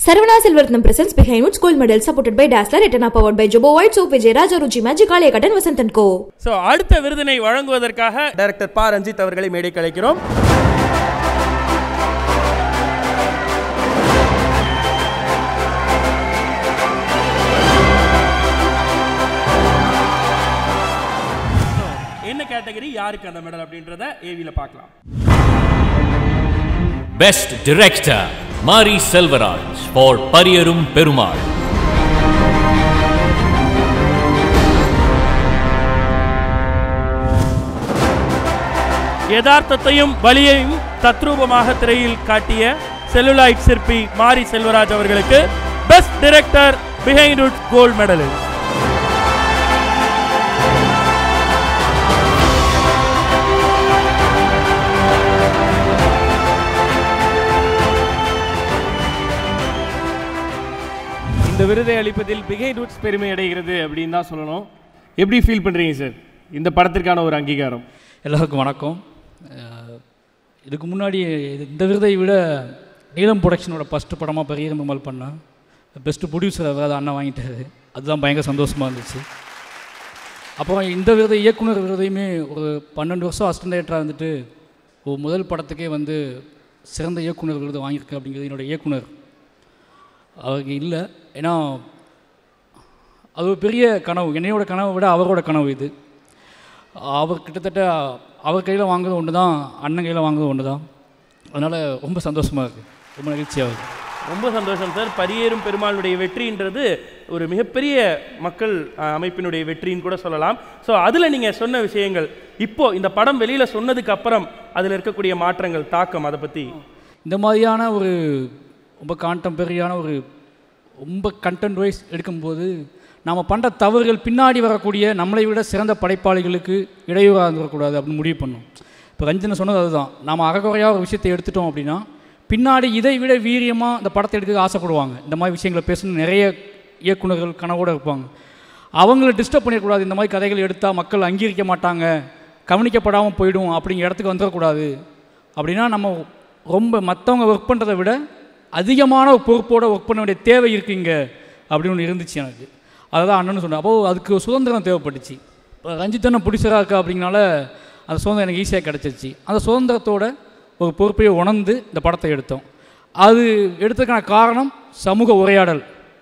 Saravana Silverthnam presents Behind Woods Gold Medal supported by Dazzler, Etana powered by Jobo White Soap, Vijay Raja Ruchi Magic, Alekatan, Vasant and Co. So அடுத்த விருதினை வழங்குவதற்காக director பா ரஞ்சித் அவர்களை மேடைக்கு அழைக்கிறோம் என்ன category யாருக்கு அந்த மெடல் அப்படின்றத ஏவில பார்க்கலாம் Best Director Mari Selvaraj for Pariyarum Perumal. யதார்த்தத்தையும் வலியையும் தத்ரூபமாக திரையில் காட்டிய செல்லுலாய்ட் சிற்பி மாரி செல்வராஜ் அவர்களுக்கு best director Behindwoods gold medal இந்த விருதை அளிப்பதில் பிஹைண்ட் உட்ஸ் பெருமை அடைகிறது அப்படின்னு தான் சொல்லணும் எப்படி ஃபீல் பண்ணுறீங்க சார் இந்த படத்திற்கான ஒரு அங்கீகாரம் எல்லாருக்கும் வணக்கம் அஹ் இதுக்கு முன்னாடி இது- இந்த விருதை விட நீலம் ப்ரொடக்ஷனோட ஃபஸ்ட்டு படமாக பெரிய மல் பண்ணேன் பெஸ்ட்டு ப்ரொடியூசர் விருது அண்ணன் வாங்கிட்டாரு அதுதான் பயங்கர சந்தோஷமாக இருந்துச்சு அப்புறம் இந்த விருதை இயக்குனர் விருதையுமே ஒரு பன்னெண்டு வருஷம் அசிஸ்டன்ட் டைரக்டராக இருந்துட்டு ஒரு முதல் படத்துக்கே வந்து சிறந்த இயக்குனர் விருது வாங்கியிருக்கேன் அப்படிங்கிறது என்னோட இயக்குனர் அவருக்கு இல்லை ஏன்னா அது ஒரு பெரிய கனவு என்னையோட கனவை விட அவரோட கனவு இது அவர் கிட்டத்தட்ட அவர் கையில் வாங்குறது ஒன்று தான் அண்ணன் கையில் வாங்குறது ஒன்று தான் அதனால் ரொம்ப சந்தோஷமாக இருக்குது ரொம்ப நெகிழ்ச்சியாக இருக்குது ரொம்ப சந்தோஷம் சார் பரியேறும் பெருமாளுடைய வெற்றின்றது ஒரு மிகப்பெரிய மக்கள் அஹ், அமைப்பினுடைய வெற்றின்னு கூட சொல்லலாம் ஸோ அதில் நீங்கள் சொன்ன விஷயங்கள் இப்போ இந்த படம் வெளியில் சொன்னதுக்கு அப்புறம் அதில் இருக்கக்கூடிய மாற்றங்கள் தாக்கம் அதை பற்றி இந்த மாதிரியான ஒரு ரொம்ப கான்டெம்பரரியான ஒரு ரொம்ப கண்டென்ட் வைஸ் எடுக்கும்போது நாம் பண்ணுற தவறுகள் பின்னாடி வரக்கூடிய நம்மளை விட சிறந்த படைப்பாளிகளுக்கு இடையூறாக இருந்துடக்கூடாது அப்படின்னு முடிவு பண்ணோம் இப்போ ரஞ்சனை சொன்னது அதுதான் நாம் அறகுறையாக ஒரு விஷயத்தை எடுத்துட்டோம் அப்படின்னா பின்னாடி இதை விட வீரியமாக இந்த படத்தை எடுக்க ஆசைப்படுவாங்க இந்த மாதிரி விஷயங்களை பேசணும் நிறைய இயக்குனர்கள் கனவோடு இருப்பாங்க அவங்கள டிஸ்டர்ப் பண்ணிடக்கூடாது இந்த மாதிரி கதைகள் எடுத்தால் மக்கள் அங்கீகரிக்க மாட்டாங்க கவனிக்கப்படாமல் போயிடும் அப்படிங்கிற இடத்துக்கு வந்துடக்கூடாது அப்படின்னா நம்ம ரொம்ப மற்றவங்க ஒர்க் பண்ணுறதை விட அதிகமான ஒரு பொறுப்போடு ஒர்க் பண்ண வேண்டிய தேவை இருக்குங்க அப்படின்னு ஒன்று இருந்துச்சு எனக்கு அதுதான் அண்ணன் சொன்னேன் அப்போது அதுக்கு சுதந்திரம் தேவைப்பட்டுச்சு இப்போ ரஞ்சித் அண்ணன் புடிசராக இருக்கா அப்படிங்கனால அந்த சுதந்திரம் எனக்கு ஈஸியாக கிடச்சிருச்சு அந்த சுதந்திரத்தோட ஒரு பொறுப்பையை உணர்ந்து இந்த படத்தை எடுத்தோம் அது எடுத்ததுக்கான காரணம் சமூக உரையாடல்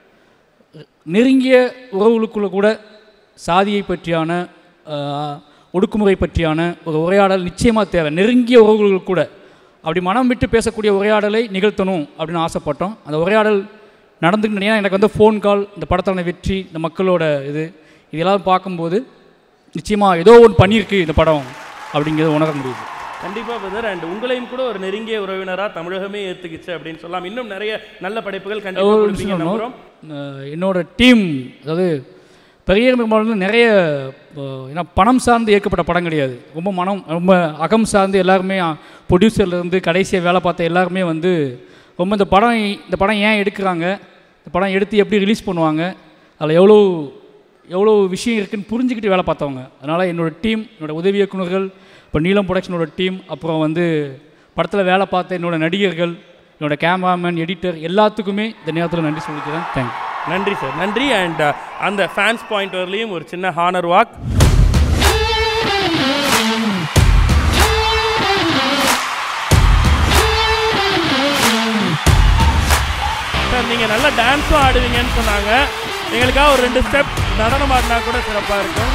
நெருங்கிய உறவுகளுக்குள்ள கூட சாதியை பற்றியான ஆஹ், ஒடுக்குமுறை பற்றியான ஒரு உரையாடல் நிச்சயமாக தேவை நெருங்கிய உறவுகளுக்கு கூட அப்படி மனம் விட்டு பேசக்கூடிய உரையாடலை நிகழ்த்தணும் அப்படின்னு ஆசைப்பட்டோம் அந்த உரையாடல் நடந்துக்கிட்டு ஏன்னா எனக்கு வந்து ஃபோன் கால் இந்த படத்தான வெற்றி இந்த மக்களோட இது இதெல்லாம் பார்க்கும்போது நிச்சயமாக ஏதோ ஒன்று பண்ணியிருக்கு இந்த படம் அப்படிங்கிறத உணர முடியுது கண்டிப்பாக பிரதர் அண்ட் உங்களையும் கூட ஒரு நெருங்கிய உறவினராக தமிழகமே ஏற்றுக்குச்சு அப்படின்னு சொல்லலாம் இன்னும் நிறைய நல்ல படைப்புகள் கண்டிப்பாக ஒரு கொடுப்பீங்க விஷயம் நம்புறோம் அஹ் என்னோட டீம் அதாவது பெரிய பெருமாள் வந்து நிறைய அஹ், ஏன்னா பணம் சார்ந்து இயக்கப்பட்ட படம் கிடையாது ரொம்ப மனம் ரொம்ப அகம் சார்ந்து எல்லாருமே ப்ரொடியூசர்லேருந்து கடைசியாக வேலை பார்த்த எல்லாருமே வந்து ரொம்ப இந்த படம் இந்த படம் ஏன் எடுக்கிறாங்க இந்த படம் எடுத்து எப்படி ரிலீஸ் பண்ணுவாங்க அதில் எவ்வளோ எவ்வளோ விஷயம் இருக்குன்னு புரிஞ்சுக்கிட்டு வேலை பார்த்தவங்க அதனால் என்னோடய டீம் என்னோடய உதவி இயக்குனர்கள் இப்போ நீலம் ப்ரொடக்ஷனோட டீம் அப்புறம் வந்து படத்தில் வேலை பார்த்த என்னோட நடிகர்கள் என்னோட கேமராமேன் எடிட்டர் எல்லாத்துக்குமே இந்த நேரத்தில் நன்றி சொல்லிக்கிறேன் தேங்க்யூ நன்றி சார் நன்றி அண்ட் அந்த ஃபேன்ஸ் பாயிண்ட் வரலையும் ஒரு சின்ன ஹானர் வாக் சார் நீங்கள் நல்லா டான்ஸும் ஆடுவீங்கன்னு சொன்னாங்க எங்களுக்காக ஒரு ரெண்டு ஸ்டெப் நடனம் ஆடினா கூட சிறப்பாக இருக்கும்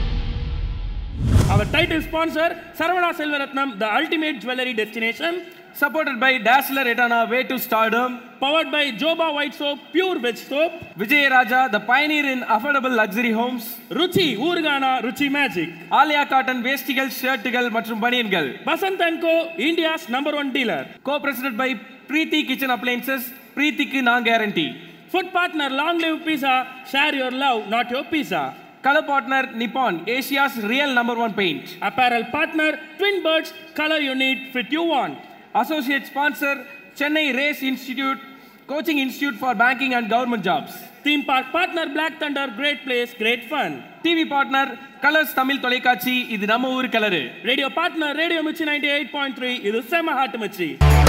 Our title sponsor, Saravana Selvaratnam, the ultimate jewelry destination, Supported by Dazzler Etana Way to Stardom. Powered by ஜோபா white soap pure veg soap Vijay Raja, the pioneer in affordable luxury homes. Ruchi ஊர்கானா Ruchi magic Aaliya cotton வேஷ்டிகள் ஷர்ட்டுகள் மற்றும் பனியன்கள் Vasanth and co India's number one dealer co-presented by Preeti Kitchen Appliances. பிரீத்திக்கு நான் guarantee food partner long live pizza share your love not your pizza colour partner Nippon Asia's real number one paint apparel partner twin birds colour you need fit you want associate sponsor Chennai race institute coaching institute for banking and government jobs theme park partner black thunder great place great fun TV partner colors Tamil தொலைக்காட்சி இது நம்ம ஊர் colour radio partner radio Mirchi ninety eight point three இது செம hot Mirchi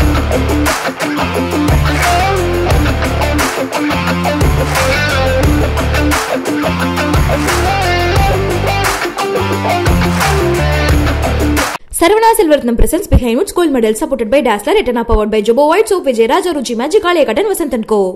Sarvana Silverthnam presents behind wood gold medal supported by Dazzler, Etana powered by Jobo White Soap, Vijay Raja, Ruchi Magic, Alaya Cotton, Vasant and Co.